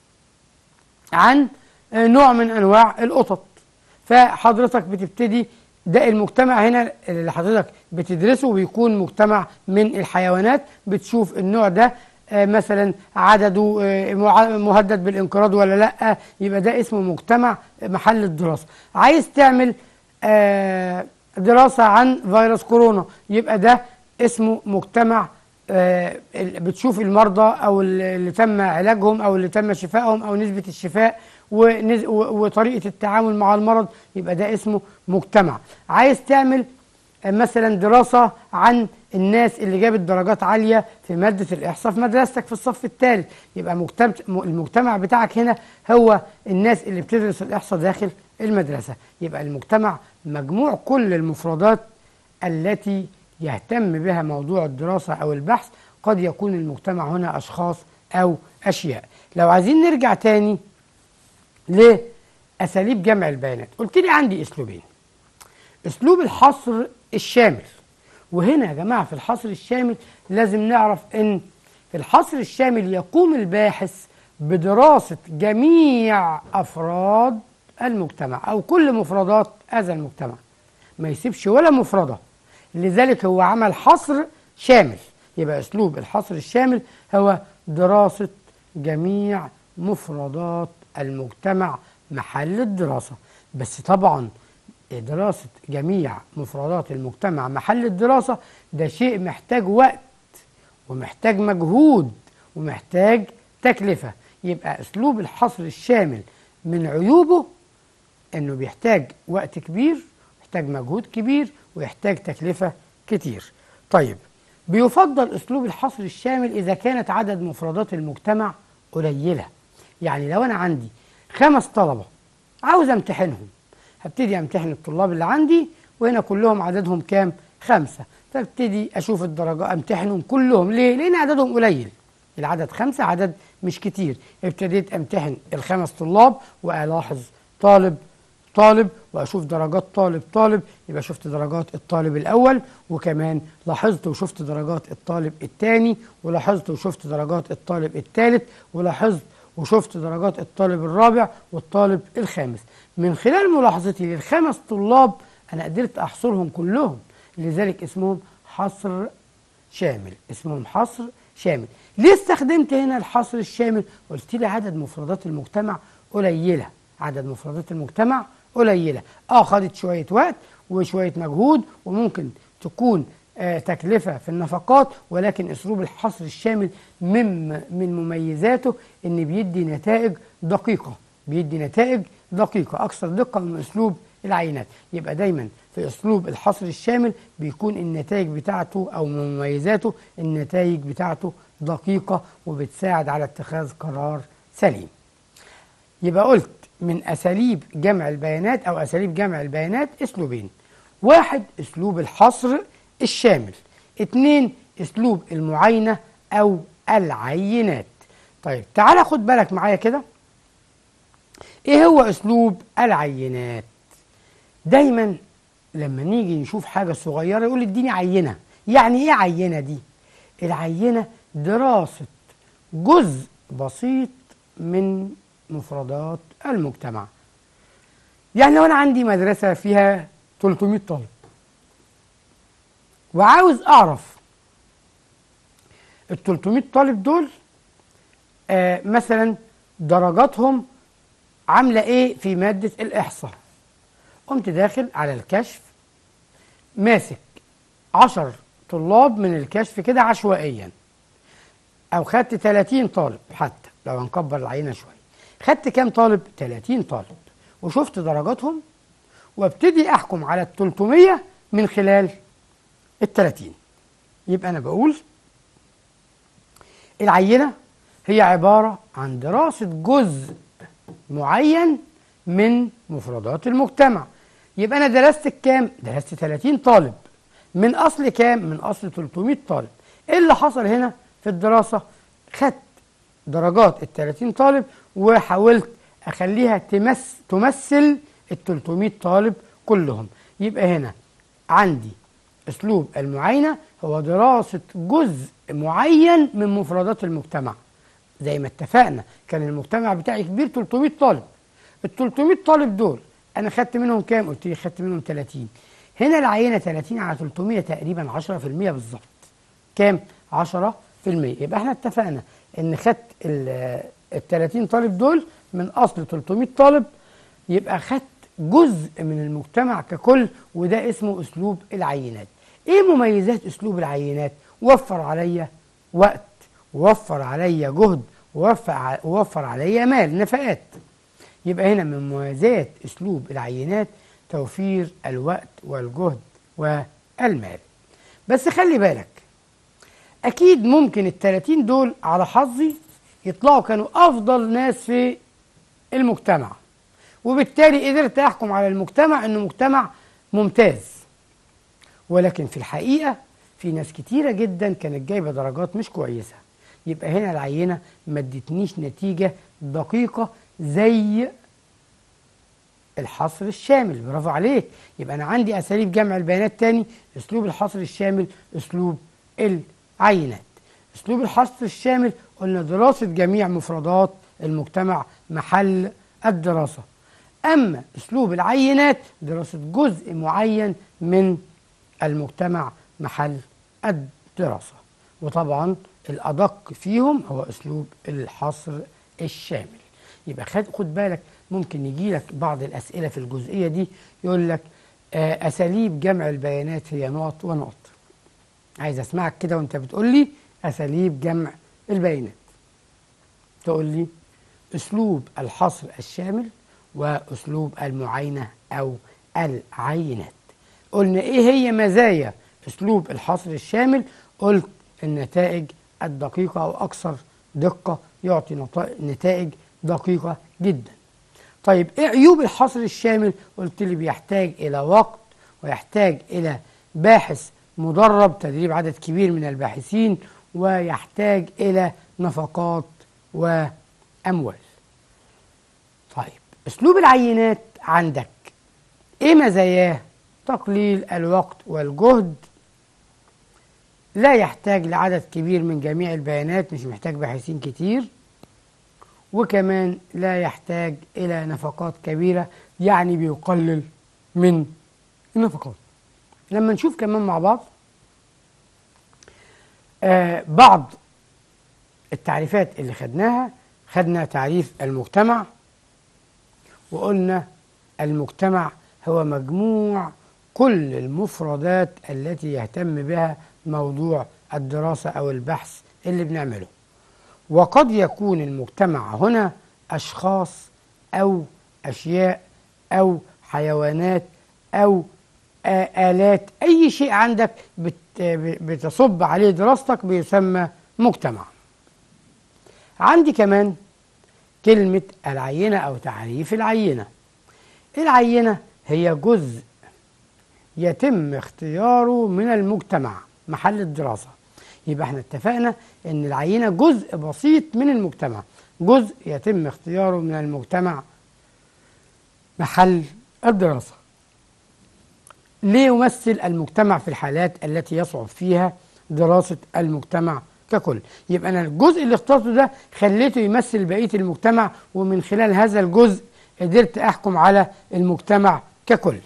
عن آه، نوع من أنواع القطط فحضرتك بتبتدي ده المجتمع هنا اللي حضرتك بتدرسه بيكون مجتمع من الحيوانات بتشوف النوع ده آه، مثلا عدده آه، مع- مهدد بالانقراض ولا لا يبقى ده اسمه مجتمع محل الدراسة عايز تعمل آه، دراسة عن فيروس كورونا يبقى ده اسمه مجتمع آه، ال- بتشوف المرضى او ال- اللي تم علاجهم او اللي تم شفائهم او نسبة الشفاء ونز- و- وطريقة التعامل مع المرض يبقى ده اسمه مجتمع عايز تعمل آه، مثلا دراسة عن الناس اللي جابت درجات عالية في مادة الإحصاء في مدرستك في الصف الثالث يبقى مجتمع المجتمع بتاعك هنا هو الناس اللي بتدرس الإحصاء داخل المدرسة يبقى المجتمع مجموع كل المفردات التي يهتم بها موضوع الدراسة أو البحث قد يكون المجتمع هنا أشخاص أو أشياء لو عايزين نرجع تاني لأساليب جمع البيانات قلت لي عندي أسلوبين أسلوب الحصر الشامل وهنا يا جماعة في الحصر الشامل لازم نعرف أن في الحصر الشامل يقوم الباحث بدراسة جميع أفراد المجتمع أو كل مفردات هذا المجتمع ما يسيبش ولا مفردة لذلك هو عمل حصر شامل يبقى أسلوب الحصر الشامل هو دراسة جميع مفردات المجتمع محل الدراسة بس طبعا دراسة جميع مفردات المجتمع محل الدراسة ده شيء محتاج وقت ومحتاج مجهود ومحتاج تكلفة يبقى أسلوب الحصر الشامل من عيوبه أنه بيحتاج وقت كبير يحتاج مجهود كبير ويحتاج تكلفة كتير طيب بيفضل أسلوب الحصر الشامل إذا كانت عدد مفردات المجتمع قليلة يعني لو أنا عندي خمس طلبة عاوز امتحنهم هبتدي امتحن الطلاب اللي عندي وهنا كلهم عددهم كام؟ خمسة فابتدي أشوف الدرجة امتحنهم كلهم ليه؟ لأن عددهم قليل العدد خمسة عدد مش كتير ابتديت امتحن الخمس طلاب وألاحظ طالب طالب واشوف درجات طالب طالب يبقى شفت درجات الطالب الاول وكمان لاحظت وشفت درجات الطالب الثاني ولاحظت وشفت درجات الطالب الثالث ولاحظت وشفت درجات الطالب الرابع والطالب الخامس من خلال ملاحظتي للخمس طلاب انا قدرت احصرهم كلهم لذلك اسمهم حصر شامل اسمهم حصر شامل ليه استخدمت هنا الحصر الشامل قلت لي عدد مفردات المجتمع قليله عدد مفردات المجتمع قليله اه خدت شويه وقت وشويه مجهود وممكن تكون آه تكلفه في النفقات ولكن اسلوب الحصر الشامل من من مميزاته ان بيدي نتائج دقيقه بيدي نتائج دقيقه اكثر دقه من اسلوب العينات يبقى دايما في اسلوب الحصر الشامل بيكون النتائج بتاعته او من مميزاته النتائج بتاعته دقيقه وبتساعد على اتخاذ قرار سليم يبقى قلت من أساليب جمع البيانات أو أساليب جمع البيانات أسلوبين واحد أسلوب الحصر الشامل اتنين أسلوب المعاينة أو العينات طيب تعال خد بالك معايا كده ايه هو أسلوب العينات دايما لما نيجي نشوف حاجة صغيرة يقول اديني عينة يعني ايه عينة دي العينة دراسة جزء بسيط من مفردات المجتمع يعني لو انا عندي مدرسة فيها 300 طالب وعاوز اعرف ال 300 طالب دول آه مثلا درجاتهم عاملة ايه في مادة الاحصاء قمت داخل على الكشف ماسك 10 طلاب من الكشف كده عشوائيا او خدت 30 طالب حتى لو هنكبر العينة شوية خدت كام طالب 30 طالب وشفت درجاتهم وابتدي احكم على ال 300 من خلال ال 30 يبقى انا بقول العينه هي عباره عن دراسه جزء معين من مفردات المجتمع يبقى انا درست كام درست 30 طالب من اصل كام من اصل 300 طالب ايه اللي حصل هنا في الدراسه خدت درجات ال 30 طالب وحاولت اخليها تمس تمثل ال 300 طالب كلهم يبقى هنا عندي اسلوب المعاينه هو دراسه جزء معين من مفردات المجتمع زي ما اتفقنا كان المجتمع بتاعي كبير 300 طالب ال 300 طالب دول انا خدت منهم كام قلت لي خدت منهم 30 هنا العينه 30 على 300 تقريبا 10% بالظبط كام 10% يبقى احنا اتفقنا ان خدت ال 30 طالب دول من اصل 300 طالب يبقى خدت جزء من المجتمع ككل وده اسمه اسلوب العينات ايه مميزات اسلوب العينات وفر عليا وقت ووفر عليا جهد ووفر ووفر عليا مال نفقات يبقى هنا من مميزات اسلوب العينات توفير الوقت والجهد والمال بس خلي بالك اكيد ممكن ال 30 دول على حظي يطلعوا كانوا افضل ناس في المجتمع وبالتالي قدرت احكم على المجتمع انه مجتمع ممتاز ولكن في الحقيقه في ناس كتيره جدا كانت جايبه درجات مش كويسه يبقى هنا العينه ما ادتنيش نتيجه دقيقه زي الحصر الشامل برافو عليك يبقى انا عندي اساليب جمع البيانات تاني اسلوب الحصر الشامل اسلوب العينات اسلوب الحصر الشامل قلنا دراسه جميع مفردات المجتمع محل الدراسه اما اسلوب العينات دراسه جزء معين من المجتمع محل الدراسه وطبعا الادق فيهم هو اسلوب الحصر الشامل يبقى خد خد بالك ممكن يجي لك بعض الاسئله في الجزئيه دي يقول لك آه، اساليب جمع البيانات هي نقط ونقط عايز اسمعك كده وانت بتقول لي اساليب جمع البيانات تقول لي اسلوب الحصر الشامل واسلوب المعاينه او العينات قلنا ايه هي مزايا اسلوب الحصر الشامل قلت النتائج الدقيقة أو أكثر دقة يعطي نتا- نتائج دقيقة جدا طيب ايه عيوب الحصر الشامل قلت لي بيحتاج الى وقت ويحتاج الى باحث مدرب تدريب عدد كبير من الباحثين ويحتاج الى نفقات واموال طيب اسلوب العينات عندك ايه مزاياه تقليل الوقت والجهد لا يحتاج لعدد كبير من جميع البيانات مش محتاج باحثين كتير وكمان لا يحتاج إلى نفقات كبيرة يعني بيقلل من النفقات لما نشوف كمان مع بعض آه بعض التعريفات اللي خدناها خدنا تعريف المجتمع وقلنا المجتمع هو مجموع كل المفردات التي يهتم بها موضوع الدراسة أو البحث اللي بنعمله وقد يكون المجتمع هنا أشخاص أو أشياء أو حيوانات أو آ- آلات أي شيء عندك بت- بتصب عليه دراستك بيسمى مجتمع عندي كمان كلمة العينة أو تعريف العينة العينة هي جزء يتم اختياره من المجتمع محل الدراسة يبقى احنا اتفقنا ان العينة جزء بسيط من المجتمع جزء يتم اختياره من المجتمع محل الدراسة ليه يمثل المجتمع في الحالات التي يصعب فيها دراسة المجتمع ككل يبقى أنا الجزء اللي اخترته ده خليته يمثل بقية المجتمع ومن خلال هذا الجزء قدرت أحكم على المجتمع ككل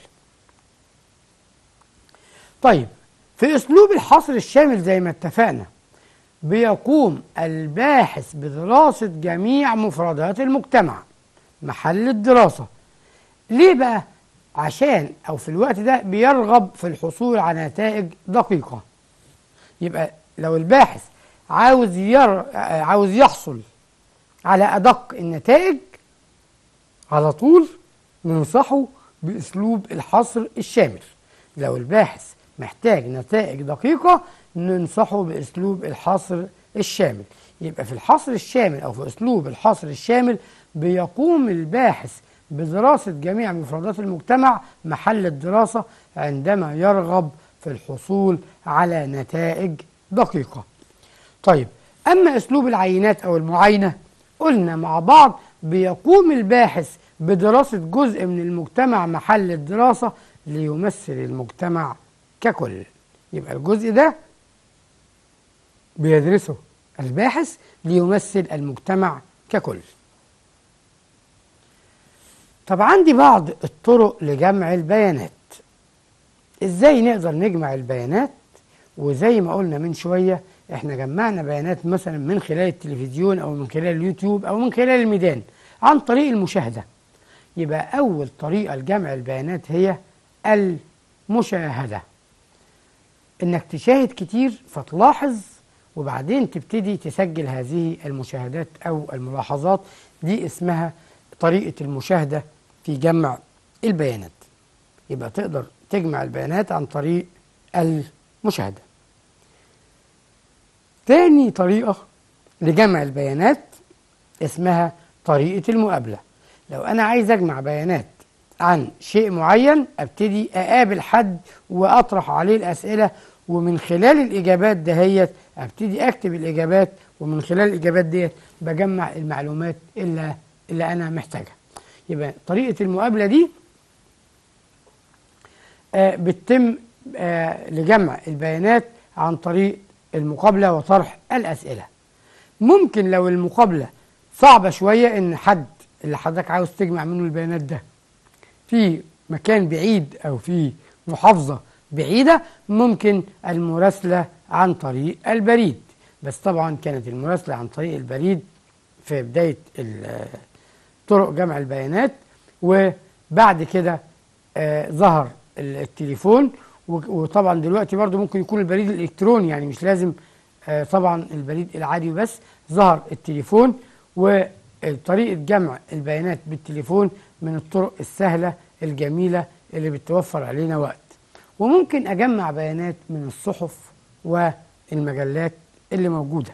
طيب في أسلوب الحصر الشامل زي ما اتفقنا بيقوم الباحث بدراسة جميع مفردات المجتمع محل الدراسة ليه بقى؟ عشان أو في الوقت ده بيرغب في الحصول على نتائج دقيقة يبقى لو الباحث عاوز ير... آه، عاوز يحصل على أدق النتائج على طول ننصحه بأسلوب الحصر الشامل لو الباحث محتاج نتائج دقيقة ننصحه بأسلوب الحصر الشامل يبقى في الحصر الشامل أو في أسلوب الحصر الشامل بيقوم الباحث بدراسة جميع مفردات المجتمع محل الدراسة عندما يرغب في الحصول على نتائج دقيقة طيب أما أسلوب العينات أو المعاينة قلنا مع بعض بيقوم الباحث بدراسة جزء من المجتمع محل الدراسة ليمثل المجتمع ككل يبقى الجزء ده بيدرسه الباحث ليمثل المجتمع ككل طب عندي بعض الطرق لجمع البيانات ازاي نقدر نجمع البيانات وزي ما قلنا من شوية احنا جمعنا بيانات مثلا من خلال التلفزيون او من خلال اليوتيوب او من خلال الميدان عن طريق المشاهدة يبقى اول طريقة لجمع البيانات هي المشاهدة انك تشاهد كتير فتلاحظ وبعدين تبتدي تسجل هذه المشاهدات او الملاحظات دي اسمها طريقة المشاهدة في جمع البيانات يبقى تقدر تجمع البيانات عن طريق المشاهدة تاني طريقة لجمع البيانات اسمها طريقة المقابلة لو أنا عايز أجمع بيانات عن شيء معين أبتدي أقابل حد وأطرح عليه الأسئلة ومن خلال الإجابات دهيت أبتدي أكتب الإجابات ومن خلال الإجابات ديت بجمع المعلومات اللي, اللي أنا محتاجها يبقى طريقة المقابلة دي آه بتتم آه لجمع البيانات عن طريق المقابلة وطرح الأسئلة ممكن لو المقابلة صعبة شوية إن حد اللي حضرتك عاوز تجمع منه البيانات ده في مكان بعيد أو في محافظة بعيدة ممكن المراسلة عن طريق البريد بس طبعا كانت المراسلة عن طريق البريد في بداية طرق جمع البيانات وبعد كده آه ظهر التليفون وطبعا دلوقتي برضو ممكن يكون البريد الالكتروني يعني مش لازم آه طبعا البريد العادي بس ظهر التليفون وطريقة جمع البيانات بالتليفون من الطرق السهلة الجميلة اللي بتوفر علينا وقت وممكن أجمع بيانات من الصحف المجلات اللي موجوده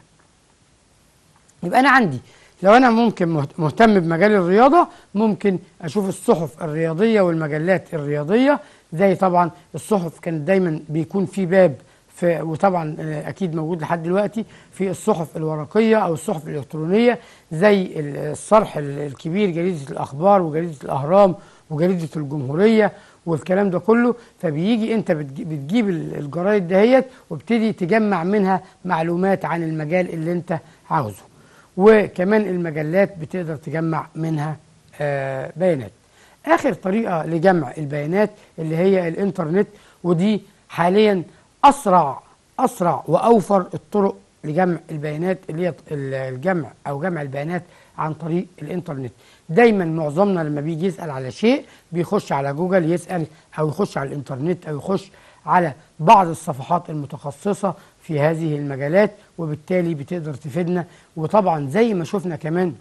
يبقى انا عندي لو انا ممكن مهت- مهتم بمجال الرياضه ممكن اشوف الصحف الرياضيه والمجلات الرياضيه زي طبعا الصحف كان دايما بيكون في باب في وطبعا آه، اكيد موجود لحد دلوقتي في الصحف الورقيه او الصحف الالكترونيه زي ال- الصرح ال- الكبير جريده الاخبار وجريده الاهرام وجريده الجمهوريه والكلام ده كله فبيجي انت بتجي- بتجيب ال- الجرايد دهيت وبتدي تجمع منها معلومات عن المجال اللي انت عاوزه وكمان المجلات بتقدر تجمع منها آه، بيانات اخر طريقه لجمع البيانات اللي هي الانترنت ودي حاليا اسرع اسرع واوفر الطرق لجمع البيانات اللي هي ال- الجمع او جمع البيانات عن طريق الانترنت دايما معظمنا لما بيجي يسال على شيء بيخش على جوجل يسال او يخش على الانترنت او يخش على بعض الصفحات المتخصصه في هذه المجالات وبالتالي بتقدر تفيدنا وطبعا زي ما شفنا كمان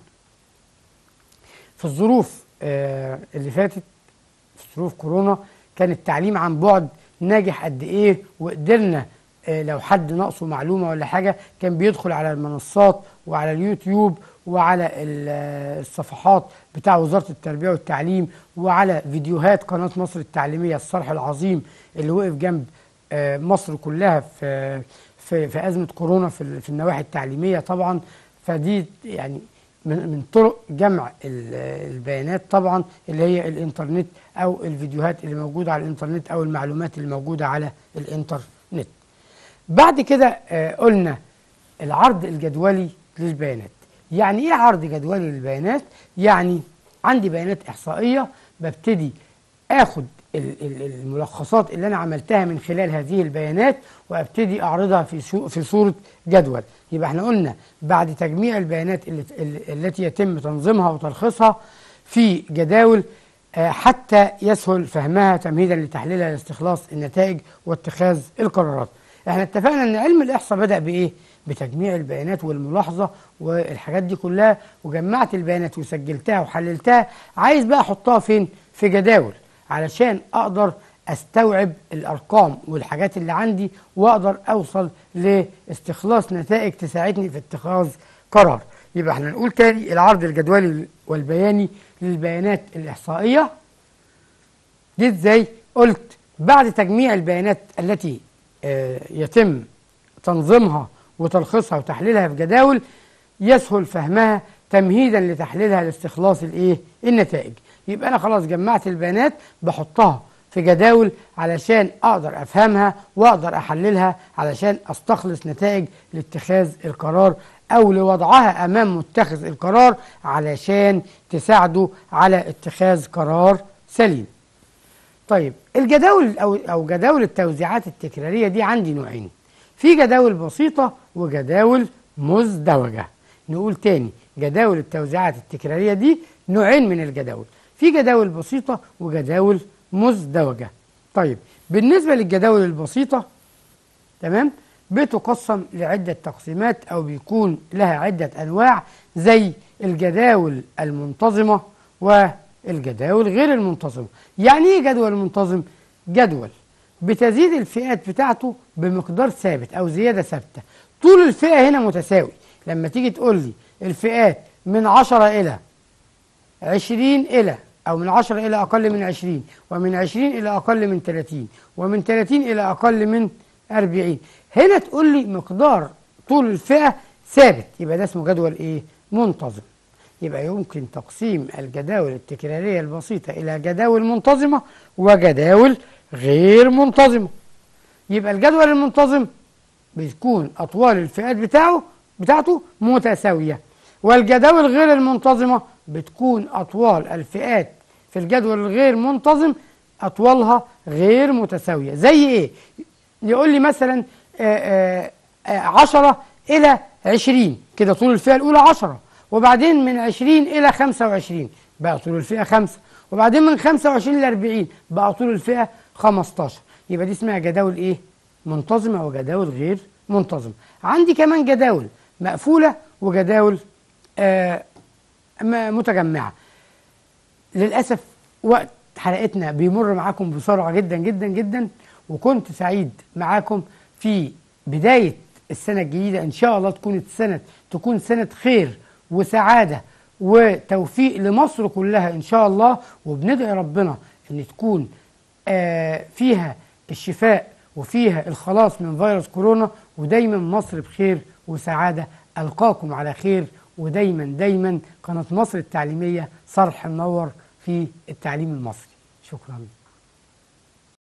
في الظروف آه، اللي فاتت في ظروف كورونا كان التعليم عن بعد ناجح قد ايه وقدرنا آه، لو حد ناقصه معلومه ولا حاجه كان بيدخل على المنصات وعلى اليوتيوب وعلى ال- آه، الصفحات بتاع وزاره التربيه والتعليم وعلى فيديوهات قناه مصر التعليميه الصرح العظيم اللي وقف جنب آه، مصر كلها في في في ازمه كورونا في ال- في النواحي التعليميه طبعا فدي يعني من من طرق جمع ال- البيانات طبعا اللي هي الانترنت او الفيديوهات اللي موجوده على الانترنت او المعلومات اللي موجوده على الانترنت. بعد كده آه، قلنا العرض الجدولي للبيانات. يعني ايه عرض جدولي للبيانات؟ يعني عندي بيانات احصائيه ببتدي اخد ال- ال- الملخصات اللي انا عملتها من خلال هذه البيانات وابتدي اعرضها في سو- في صوره جدول يبقى احنا قلنا بعد تجميع البيانات اللي ال- التي يتم تنظيمها وتلخيصها في جداول آه، حتى يسهل فهمها تمهيدا لتحليلها لاستخلاص النتائج واتخاذ القرارات احنا اتفقنا ان علم الاحصاء بدا بايه بتجميع البيانات والملاحظه والحاجات دي كلها وجمعت البيانات وسجلتها وحللتها عايز بقى احطها فين في جداول علشان اقدر استوعب الارقام والحاجات اللي عندي واقدر اوصل لاستخلاص نتائج تساعدني في اتخاذ قرار يبقى احنا نقول تاني العرض الجدولي والبياني للبيانات الاحصائيه دي ازاي قلت بعد تجميع البيانات التي آه، يتم تنظيمها وتلخيصها وتحليلها في جداول يسهل فهمها تمهيدا لتحليلها لاستخلاص الايه النتائج يبقى انا خلاص جمعت البيانات بحطها في جداول علشان اقدر افهمها واقدر احللها علشان استخلص نتائج لاتخاذ القرار او لوضعها امام متخذ القرار علشان تساعده على اتخاذ قرار سليم طيب الجداول او او جداول التوزيعات التكراريه دي عندي نوعين في جداول بسيطه وجداول مزدوجه نقول تاني جداول التوزيعات التكراريه دي نوعين من الجداول في جداول بسيطه وجداول مزدوجه طيب بالنسبه للجداول البسيطه تمام بتقسم لعدة تقسيمات أو بيكون لها عدة أنواع زي الجداول المنتظمة والجداول غير المنتظمة يعني إيه جدول منتظم؟ جدول بتزيد الفئات بتاعته بمقدار ثابت أو زيادة ثابتة طول الفئة هنا متساوي لما تيجي تقول لي الفئات من 10 إلى 20 إلى أو من 10 إلى أقل من 20 ومن 20 إلى أقل من 30 ومن 30 إلى أقل من 40 هنا تقول لي مقدار طول الفئة ثابت يبقى ده اسمه جدول إيه؟ منتظم يبقى يمكن تقسيم الجداول التكرارية البسيطة إلى جداول منتظمة وجداول غير منتظمة يبقى الجدول المنتظم بتكون أطوال الفئات بتاعه بتاعته متساوية والجداول غير المنتظمة بتكون أطوال الفئات في الجدول الغير منتظم أطوالها غير متساوية زي إيه؟ يقول لي مثلا آه، آه، آه، عشرة إلى عشرين كده طول الفئة الأولى عشرة وبعدين من عشرين إلى خمسة وعشرين بقى طول الفئة خمسة وبعدين من خمسة وعشرين إلى أربعين بقى طول الفئة خمستاشر يبقى دي اسمها جداول إيه؟ منتظمة وجداول غير منتظمة عندي كمان جداول مقفولة وجداول آه م- متجمعة للأسف وقت حلقتنا بيمر معاكم بسرعة جدا جدا جدا وكنت سعيد معاكم في بداية السنة الجديدة إن شاء الله تكون السنة تكون سنة خير وسعادة وتوفيق لمصر كلها إن شاء الله وبندعي ربنا إن تكون آه فيها الشفاء وفيها الخلاص من فيروس كورونا ودايما مصر بخير وسعادة ألقاكم على خير ودايما دايما قناة مصر التعليمية صرح منور في التعليم المصري شكرا